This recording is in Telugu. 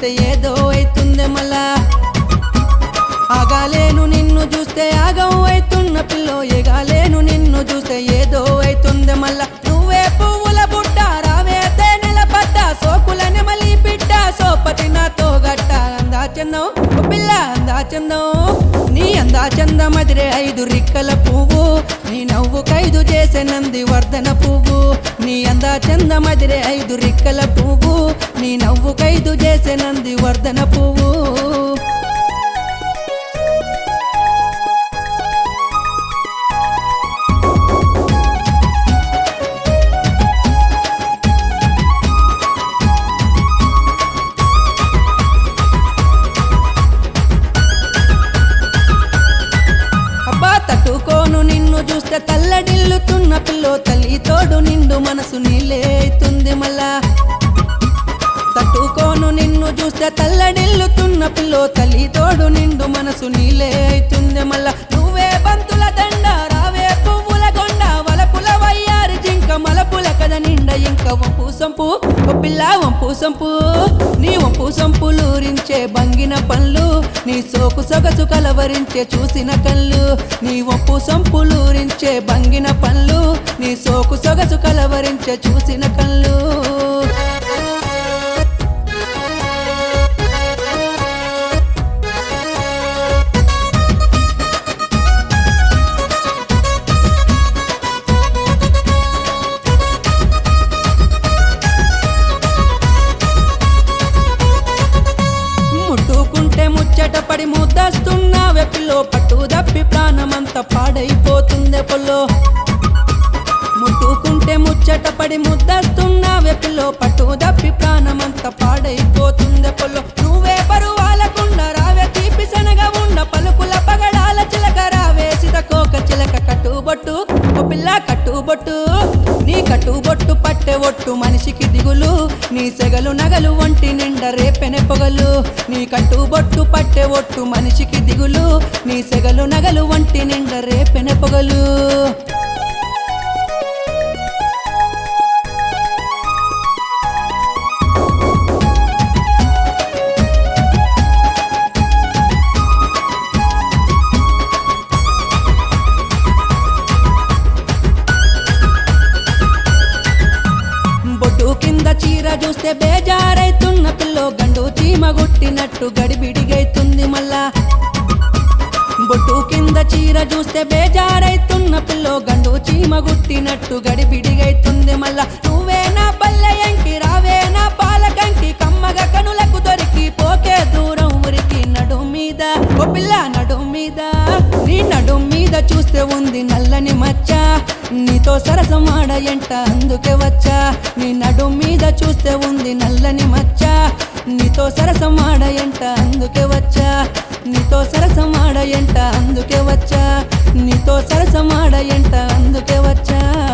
చూస్తే ఏదో అవుతుంది మళ్ళా ఆగాలేను నిన్ను చూస్తే ఆగం అవుతున్న పిల్లో ఎగాలేను నిన్ను చూస్తే ఏదో అవుతుంది మళ్ళా నువ్వే పువ్వుల బుట్ట రావే తేనెల పడ్డ సోకులని మళ్ళీ బిడ్డ సోపతి నాతో గట్ట అందా చందం ఓ పిల్ల అందా చందం నీ అందా చందమదిరే ఐదు రిక్కల పువ్వు నీ నవ్వు ఖైదు చేసే నంది వర్ధన పువ్వు నీ అందా చందమదిరే ఐదు రిక్కల పువ్వు నీ నవ్వు ఖైదు చేసే నంది వర్ధన పువ్వు అబ్బా తట్టుకోను నిన్ను చూస్తే తల్లడిల్లుతున్న పిల్లో తల్లి తోడు నిండు మనసు నీలే అవుతుంది మళ్ళా తట్టుకోను నిన్ను చూస్తే తల్లడిల్లుతున్న పిల్లో తల్లి తోడు నిండు మనసు నీలే అవుతుంది మళ్ళా నువ్వే బంతుల దండ రావే పువ్వుల కొండ వలపుల వయ్యారి జింక మలపుల కథ నిండ ఇంక వంపు సంపు ఓ పిల్ల వంపు సంపు నీ వంపు సంపులూరించే బంగిన పళ్ళు నీ సోకు సొగసు కలవరించే చూసిన కళ్ళు నీ వంపు సంపులూరించే బంగిన పళ్ళు నీ సోకు సొగసు కలవరించే చూసిన కళ్ళు ముట్టుకుంటే ముచ్చట పడి ముద్దస్తున్నావే పిల్లో పట్టు దప్పి ప్రాణమంతా పాడైపోతుందే పొల్లో ముట్టుకుంటే ముచ్చట పడి ముద్దస్తున్నావే పిల్లో పట్టు దప్పి ప్రాణమంతా పాడైపోతుందే పొల్లో నువ్వే బరువాలకుండా రావే తీపి శనగ ఉండ పలుకుల పగడాల చిలక రావే కోక చిలక కట్టుబొట్టు ఓ పిల్ల కట్టుబొట్టు నీ కట్టుబొట్టు పట్టె ఒట్టు మనిషికి దిగులు నీ సెగలు నగలు ఒంటి నిండా రేపెనె పొగలు నీ కట్టుబొట్టు పట్టె ఒట్టు మనిషికి దిగులు నీ సెగలు నగలు ఒంటి నిండా రేపెనె పొగలు బొట్టు కింద చీర చూస్తే బేజారైతున్న పిల్లో గండు చీమ గుట్టినట్టు గడిబిడిగైతుంది మళ్ళా బొట్టు కింద చీర చూస్తే బేజారైతున్న పిల్లో గండు చీమ గుట్టినట్టు గడిబిడిగైతుంది మళ్ళా నువ్వే నా పల్లెయంకి రావే నా పాలకంకి కమ్మగ కనులకు దొరికి పోకే దూరం ఉరికి నడు మీద ఓ పిల్ల నడు మీద నీ నడు మీద చూస్తే ఉంది నల్లని మచ్చ నీతో సరసమాడ ఎంట అందుకే వచ్చా నీ నడు మీద చూస్తే ఉంది నల్లని మచ్చ నీతో సరసమాడ ఎంట అందుకే వచ్చా నీతో సరసమాడ ఎంట అందుకే వచ్చా నీతో సరసమాడ ఎంట అందుకే వచ్చా